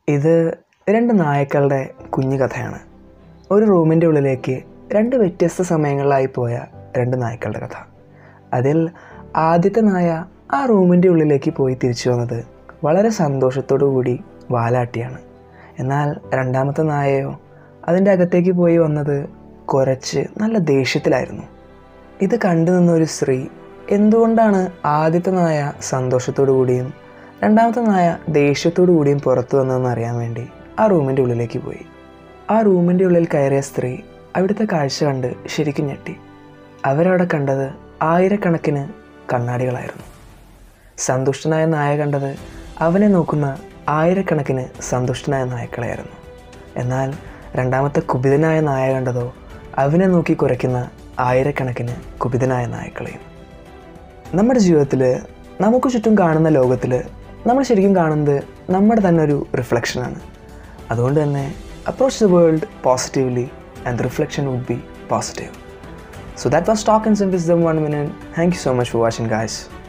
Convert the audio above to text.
ഇത് രണ്ട് നായക്കളുടെ കുഞ്ഞു കഥയാണ് ഒരു റൂമിൻ്റെ ഉള്ളിലേക്ക് രണ്ട് വ്യത്യസ്ത സമയങ്ങളിലായി പോയ രണ്ട് നായ്ക്കളുടെ കഥ അതിൽ ആദ്യത്തെ നായ ആ റൂമിൻ്റെ ഉള്ളിലേക്ക് പോയി തിരിച്ചു വന്നത് വളരെ സന്തോഷത്തോടു കൂടി വാലാട്ടിയാണ് എന്നാൽ രണ്ടാമത്തെ നായയോ അതിൻ്റെ അകത്തേക്ക് പോയി വന്നത് കുരച്ച് നല്ല ദേഷ്യത്തിലായിരുന്നു ഇത് കണ്ടു നിന്ന ഒരു സ്ത്രീ എന്തുകൊണ്ടാണ് ആദ്യത്തെ നായ സന്തോഷത്തോടു കൂടിയും രണ്ടാമത്തെ നായ ദേഷ്യത്തോടു കൂടിയും പുറത്തു വന്നതെന്ന് അറിയാൻ വേണ്ടി ആ റൂമിൻ്റെ ഉള്ളിലേക്ക് പോയി ആ റൂമിൻ്റെ ഉള്ളിൽ കയറിയ സ്ത്രീ അവിടുത്തെ കാഴ്ച കണ്ട് ശരിക്കും ഞെട്ടി അവരവിടെ കണ്ടത് ആയിരക്കണക്കിന് കണ്ണാടികളായിരുന്നു സന്തുഷ്ടനായ നായ കണ്ടത് അവനെ നോക്കുന്ന ആയിരക്കണക്കിന് സന്തുഷ്ടനായ നായക്കളെയായിരുന്നു എന്നാൽ രണ്ടാമത്തെ കുപിതനായ നായ കണ്ടതോ അവനെ നോക്കി കുരയ്ക്കുന്ന ആയിരക്കണക്കിന് കുപിതനായ നായക്കളെയും നമ്മുടെ ജീവിതത്തിൽ നമുക്ക് ചുറ്റും കാണുന്ന ലോകത്തിൽ നമ്മൾ ശരിക്കും കാണുന്നത് നമ്മുടെ തന്നെ ഒരു റിഫ്ലക്ഷനാണ് അതുകൊണ്ട് തന്നെ approach the world positively and the reflection would be positive so that was talk in സിംപിസ് ദം one minute thank you so much for watching guys